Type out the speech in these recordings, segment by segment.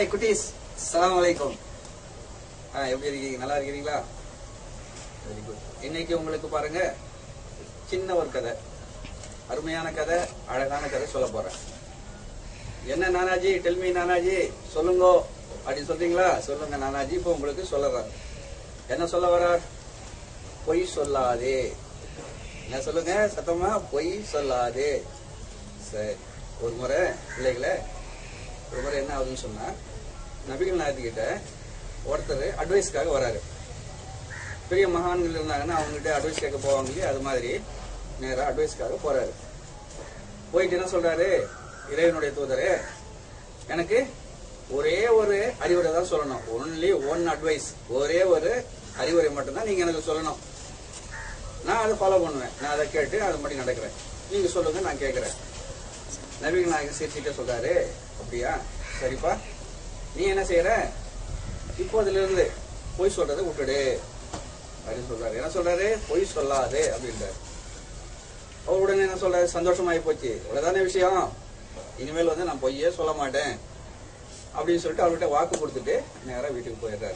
Hi குட்டீஸ் அஸ்ஸலாமு அலைக்கும் ஆ எப்படி இருக்கீங்க நல்லா இருக்கிறீங்களா வெரி குட் இன்னைக்கு உங்களுக்கு பாருங்க சின்ன ஒரு கதை அருமையான கதை அழகான கதை சொல்ல போறேன் என்ன நானாஜி டெல்மி நானாஜி சொல்லுங்க அப்படின்னு சொல்றீங்களா சொல்லுங்க நானாஜி இப்போ உங்களுக்கு சொல்லறார் என்ன சொல்ல வரார் பொய் சொல்லாதே என்ன சொல்லுங்க சத்தமா பொய் சொல்லாதே சரி ஒரு முறை பிள்ளைகளை ஒரு முறை என்ன ஆகுதுன்னு சொன்னா நபிகள் நாயத்துக்கிட்ட ஒருத்தர் அட்வைஸ்க்காக வராரு பெரிய மகான்கள் இருந்தாங்கன்னா அவங்ககிட்ட அட்வைஸ் கேட்க போவாங்க இல்லையா அது மாதிரி நேரா அட்வைஸ்க்காக போறாரு போயிட்டு என்ன சொல்றாரு இறைவனுடைய தூதரே எனக்கு ஒரே ஒரு அறிவுரை தான் சொல்லணும் ஒன்லி ஒன் அட்வைஸ் ஒரே ஒரு அறிவுரை மட்டும்தான் நீங்க எனக்கு சொல்லணும் நான் அதை ஃபாலோ பண்ணுவேன் நான் அதை கேட்டு அது மட்டும் நடக்கிறேன் நீங்க சொல்லுங்க நான் கேட்கிறேன் நபிகள் நாயகன் சிரிச்சுட்டு சொல்றாரு அப்படியா சரிப்பா நீ என்ன செய்யற இப்போதுல இருந்து பொய் சொல்றதை விட்டுடு அப்படின்னு சொல்றாரு என்ன சொல்றாரு பொய் சொல்லாதே அப்படின்றாரு அவர் உடனே என்ன சொல்றாரு சந்தோஷமாயி போச்சு இவ்வளவுதானே விஷயம் இனிமேல் வந்து நான் பொய்யே சொல்ல மாட்டேன் அப்படின்னு சொல்லிட்டு அவர்கிட்ட வாக்கு கொடுத்துட்டு நேரா வீட்டுக்கு போயிடுறாரு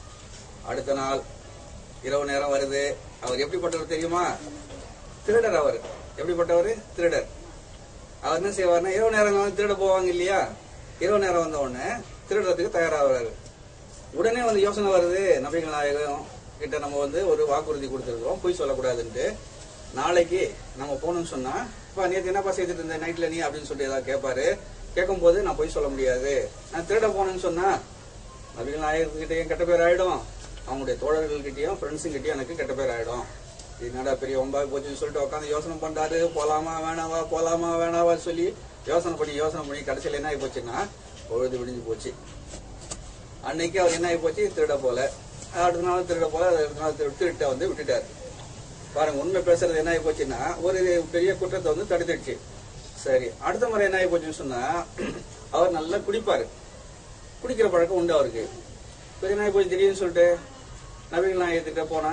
அடுத்த நாள் இரவு நேரம் வருது அவர் எப்படிப்பட்டவர் தெரியுமா திருடர் அவர் எப்படிப்பட்டவர் திருடர் அவர் என்ன செய்வார்னா இரவு நேரம் வந்து திருட போவாங்க இல்லையா இரவு நேரம் வந்த உடனே திருடுறதுக்கு தயாராகிறாரு உடனே வந்து யோசனை வருது நபிகள் நாயகம் கிட்ட நம்ம வந்து ஒரு வாக்குறுதி கொடுத்துருக்கோம் பொய் சொல்லக்கூடாதுன்ட்டு நாளைக்கு நம்ம போகணும்னு சொன்னா இப்ப நேற்று என்னப்பா செய்துட்டு இருந்த நைட்ல நீ அப்படின்னு சொல்லிட்டு ஏதாவது கேட்பாரு கேட்கும் போது நான் பொய் சொல்ல முடியாது நான் திருட போனேன்னு சொன்னா நபிகள் நாயகத்துக்கிட்டையும் கெட்ட பேர் ஆயிடும் அவங்களுடைய தோழர்கள்கிட்டயும் ஃப்ரெண்ட்ஸுங்கிட்டயும் எனக்கு கெட்ட பேர் ஆயிடும் என்னடா பெரிய ஒம்பாய் போச்சுன்னு சொல்லிட்டு உட்காந்து யோசனை பண்றாரு போலாமா வேணாவா போலாமா வேணாவா சொல்லி யோசனை பண்ணி யோசனை பண்ணி கடைசியில் என்ன ஆகி போச்சுன்னா பொழுது விடிஞ்சு போச்சு அன்னைக்கு அவர் என்ன ஆகி போச்சு திருட போல அடுத்த நாள் திருட போல அடுத்த நாள் திரு- திருட்ட வந்து விட்டுட்டாரு பாருங்க உண்மை பேசுறது என்ன ஆகி போச்சுன்னா ஒரு பெரிய குற்றத்தை வந்து தடுத்துடுச்சு சரி அடுத்த முறை என்ன ஆகி போச்சுன்னு சொன்னா அவர் நல்லா குடிப்பாரு குடிக்கிற பழக்கம் உண்டு அவருக்கு பெரிய நாய் போய் திடீர்னு சொல்லிட்டு நபிகள் நாயகத்திட்ட போனா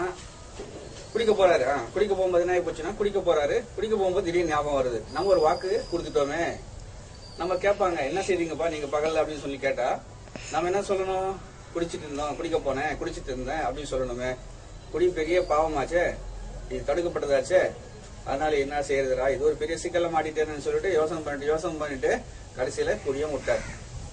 குடிக்க போறாரு ஆ, குடிக்க போகும்போது என்ன ஆகி போச்சுன்னா குடிக்க போறாரு குடிக்க போகும்போது திடீர்னு ஞாபகம் வருது நம்ம ஒரு வாக்கு கொடுத்துட்டோமே நம்ம கேட்பாங்க என்ன செய்றீங்கப்பா நீங்க பகல்ல அப்படின்னு சொல்லி கேட்டா நம்ம என்ன சொல்லணும் குடிச்சிட்டு இருந்தோம் குடிக்க போனேன் குடிச்சிட்டு இருந்தேன் அப்படின்னு சொல்லணுமே குடி பெரிய பாவமாச்சே இது தடுக்கப்பட்டதாச்சே அதனால என்ன செய்யறதுடா இது ஒரு பெரிய சிக்கல்ல மாட்டிட்டேன்னு சொல்லிட்டு யோசனை பண்ணிட்டு யோசனை பண்ணிட்டு கடைசியில குடியும் விட்டாரு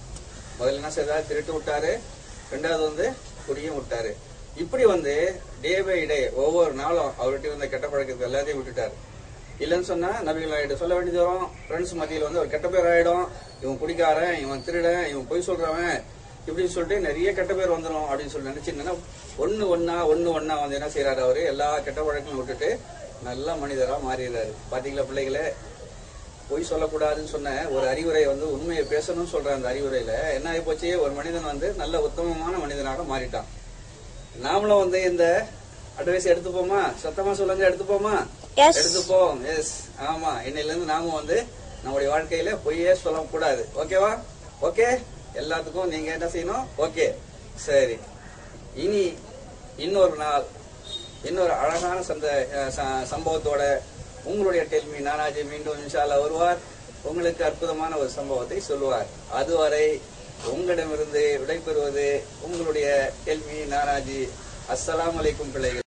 முதல்ல என்ன செய்தார் திருட்டு விட்டாரு ரெண்டாவது வந்து குடியும் விட்டாரு இப்படி வந்து டே பை டே ஒவ்வொரு நாளும் அவர்கிட்ட இருந்த கெட்ட பழக்கத்தை எல்லாத்தையும் விட்டுட்டாரு இல்லைன்னு சொன்னா நபிகள் ஆயிட்டு சொல்ல வேண்டியது வரும் ஃப்ரெண்ட்ஸ் மத்தியில் வந்து ஒரு கெட்ட பேர் ஆயிடும் இவன் குடிக்காரன் இவன் திருடன் இவன் பொய் சொல்றவன் இப்படின்னு சொல்லிட்டு நிறைய கெட்ட பேர் வந்துடும் அப்படின்னு சொல்லி நினைச்சிருந்தேன்னா ஒண்ணு ஒண்ணா ஒண்ணு ஒண்ணா வந்து என்ன செய்யறாரு அவரு எல்லா கெட்ட பழக்கங்களும் விட்டுட்டு நல்ல மனிதரா மாறிடுறாரு பாத்தீங்களா பிள்ளைகளே பொய் சொல்லக்கூடாதுன்னு சொன்ன ஒரு அறிவுரை வந்து உண்மையை பேசணும்னு சொல்ற அந்த அறிவுரையில என்ன ஆகி போச்சு ஒரு மனிதன் வந்து நல்ல உத்தமமான மனிதனாக மாறிட்டான் நாமளும் வந்து இந்த அட்வைஸ் எடுத்துப்போமா சத்தமா சொல்லுங்க எடுத்துப்போமா Yes. எடுத்துப்போம் எஸ் ஆமா இன்னையில இருந்து நாம வந்து நம்முடைய வாழ்க்கையில பொய்யே சொல்லக்கூடாது ஓகேவா ஓகே எல்லாத்துக்கும் நீங்க என்ன செய்யணும் ஓகே சரி இனி இன்னொரு நாள் இன்னொரு அழகான சந்த அஹ் ச- சம்பவத்தோட உங்களுடைய டெல்மி நானாஜி மீண்டும் இன்ஷால்லா வருவார் உங்களுக்கு அற்புதமான ஒரு சம்பவத்தை சொல்லுவார் அதுவரை உங்களிடமிருந்து விடைபெறுவது உங்களுடைய டெல்மி நானாஜி அஸ்ஸலாமு அலைக்கும் பிள்ளைகள்